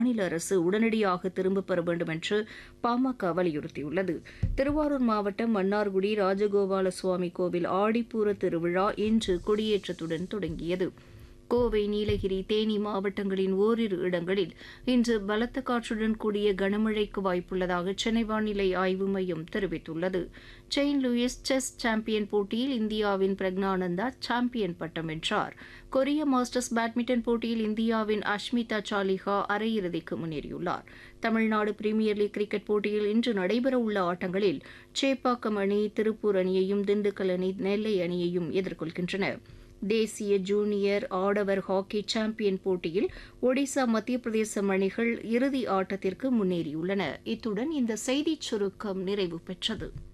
மாநில அரசு உடனடியாக திரும்பப் பெற வேண்டும் என்று பாமக வலியுறுத்தியுள்ளது திருவாரூர் மாவட்டம் மன்னார்குடி ராஜகோபால சுவாமி கோவில் ஆடிப்பூர திருவிழா இன்று கொடியேற்றத்துடன் தொடங்கியது கோவை நீலகிரி தேனி மாவட்டங்களின் ஓரிரு இடங்களில் இன்று பலத்த காற்றுடன் கூடிய கனமழைக்கு வாய்ப்புள்ளதாக சென்னை வானிலை ஆய்வு மையம் தெரிவித்துள்ளது செயின்ட் லூயிஸ் செஸ் சாம்பியன் போட்டியில் இந்தியாவின் பிரக்னானந்தா சாம்பியன் பட்டம் வென்றார் கொரிய மாஸ்டர்ஸ் பேட்மிண்டன் போட்டியில் இந்தியாவின் அஷ்மிதா சாலிஹா அரையிறுதிக்கு முன்னேறியுள்ளார் தமிழ்நாடு பிரீமியர் லீக் கிரிக்கெட் போட்டியில் இன்று நடைபெறவுள்ள ஆட்டங்களில் சேப்பாக்கம் அணி திருப்பூர் அணியையும் திண்டுக்கல் அணி நெல்லை அணியையும் எதிர்கொள்கின்றன தேசிய ஜூனியர் ஆடவர் ஹாக்கி சாம்பியன் போட்டியில் ஒடிசா மத்திய பிரதேசம் அணிகள் இறுதி ஆட்டத்திற்கு முன்னேறியுள்ளன இத்துடன் இந்த செய்திச் சுருக்கம் நிறைவு பெற்றது